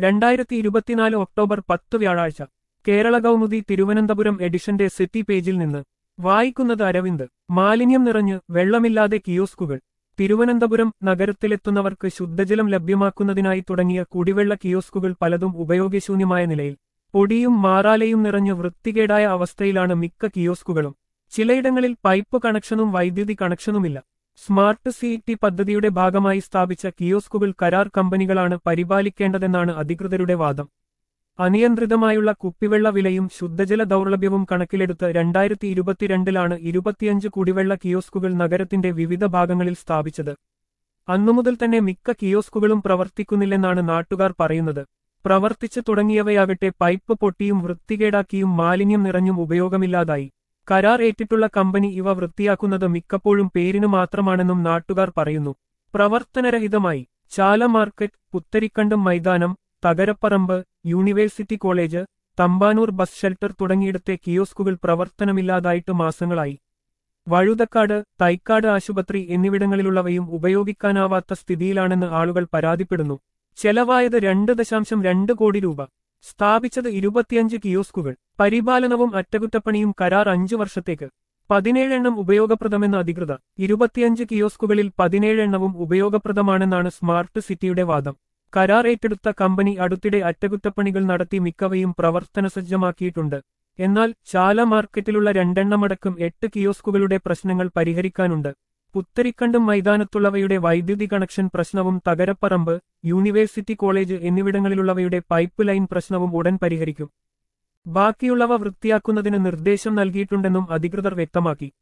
രണ്ടായിരത്തി ഇരുപത്തിനാല് ഒക്ടോബർ പത്ത് വ്യാഴാഴ്ച കേരള കൗമുദി തിരുവനന്തപുരം എഡിഷന്റെ സിറ്റി പേജിൽ നിന്ന് വായിക്കുന്നത് അരവിന്ദ് മാലിന്യം നിറഞ്ഞ് വെള്ളമില്ലാതെ കിയോസ്കുകൾ തിരുവനന്തപുരം നഗരത്തിലെത്തുന്നവർക്ക് ശുദ്ധജലം ലഭ്യമാക്കുന്നതിനായി തുടങ്ങിയ കുടിവെള്ള കിയോസ്കുകൾ പലതും ഉപയോഗശൂന്യമായ നിലയിൽ പൊടിയും മാറാലയും നിറഞ്ഞ് വൃത്തികേടായ അവസ്ഥയിലാണ് മിക്ക കിയോസ്കുകളും ചിലയിടങ്ങളിൽ പൈപ്പ് കണക്ഷനും വൈദ്യുതി കണക്ഷനുമില്ല സ്മാർട്ട് സിറ്റി പദ്ധതിയുടെ ഭാഗമായി സ്ഥാപിച്ച കിയോസ്കുകൾ കരാർ കമ്പനികളാണ് പരിപാലിക്കേണ്ടതെന്നാണ് അധികൃതരുടെ വാദം അനിയന്ത്രിതമായുള്ള കുപ്പിവെള്ള വിലയും ശുദ്ധജല ദൗർലഭ്യവും കണക്കിലെടുത്ത് രണ്ടായിരത്തി ഇരുപത്തിരണ്ടിലാണ് ഇരുപത്തിയഞ്ച് കുടിവെള്ള കിയോസ്കുകൾ നഗരത്തിന്റെ വിവിധ ഭാഗങ്ങളിൽ സ്ഥാപിച്ചത് അന്നുമുതൽ തന്നെ മിക്ക കിയോസ്കുകളും പ്രവർത്തിക്കുന്നില്ലെന്നാണ് നാട്ടുകാർ പറയുന്നത് പ്രവർത്തിച്ചു തുടങ്ങിയവയാകട്ടെ പൈപ്പ് പൊട്ടിയും വൃത്തികേടാക്കിയും മാലിന്യം നിറഞ്ഞും ഉപയോഗമില്ലാതായി കരാർ ഏറ്റിട്ടുള്ള കമ്പനി ഇവ വൃത്തിയാക്കുന്നത് മിക്കപ്പോഴും പേരിനു മാത്രമാണെന്നും നാട്ടുകാർ പറയുന്നു പ്രവർത്തനരഹിതമായി ചാല മാർക്കറ്റ് പുത്തരിക്കണ്ടം മൈതാനം Thakaraparambu university college Thampanoor bus shelter തുടങ്ങിയിടത്തെ കിയോസ്കുകൾ പ്രവർത്തനമില്ലാതായിട്ട് മാസങ്ങളായി വഴുതക്കാട് തൈക്കാട് ആശുപത്രി എന്നിവിടങ്ങളിലുള്ളവയും ഉപയോഗിക്കാനാവാത്ത സ്ഥിതിയിലാണെന്ന് ആളുകൾ പരാതിപ്പെടുന്നു ചെലവായത് രണ്ട് ദശാംശം രണ്ട് കോടി രൂപ സ്ഥാപിച്ചത് ഇരുപത്തിയഞ്ച് കിയോസ്കുകൾ പരിപാലനവും അറ്റകുറ്റപ്പണിയും കരാർ അഞ്ചു വർഷത്തേക്ക് പതിനേഴെണ്ണം ഉപയോഗപ്രദമെന്ന് അധികൃതർ ഇരുപത്തിയഞ്ച് കിയോസ്കുകളിൽ പതിനേഴെണ്ണവും ഉപയോഗപ്രദമാണെന്നാണ് സ്മാർട്ട് സിറ്റിയുടെ വാദം കരാർ ഏറ്റെടുത്ത കമ്പനി അടുത്തിടെ അറ്റകുറ്റപ്പണികൾ നടത്തി മിക്കവയും പ്രവർത്തനസജ്ജമാക്കിയിട്ടുണ്ട് എന്നാൽ ചാല മാർക്കറ്റിലുള്ള രണ്ടെണ്ണമടക്കം എട്ട് കിയോസ്കുകളുടെ പ്രശ്നങ്ങൾ പരിഹരിക്കാനുണ്ട് പുത്തരിക്കണ്ടും മൈതാനത്തുള്ളവയുടെ വൈദ്യുതി കണക്ഷൻ പ്രശ്നവും തകരപ്പറമ്പ് യൂണിവേഴ്സിറ്റി കോളേജ് എന്നിവിടങ്ങളിലുള്ളവയുടെ പൈപ്പ് ലൈൻ പ്രശ്നവും ഉടൻ പരിഹരിക്കും ബാക്കിയുള്ളവ വൃത്തിയാക്കുന്നതിന് നിർദ്ദേശം നൽകിയിട്ടുണ്ടെന്നും അധികൃതർ വ്യക്തമാക്കി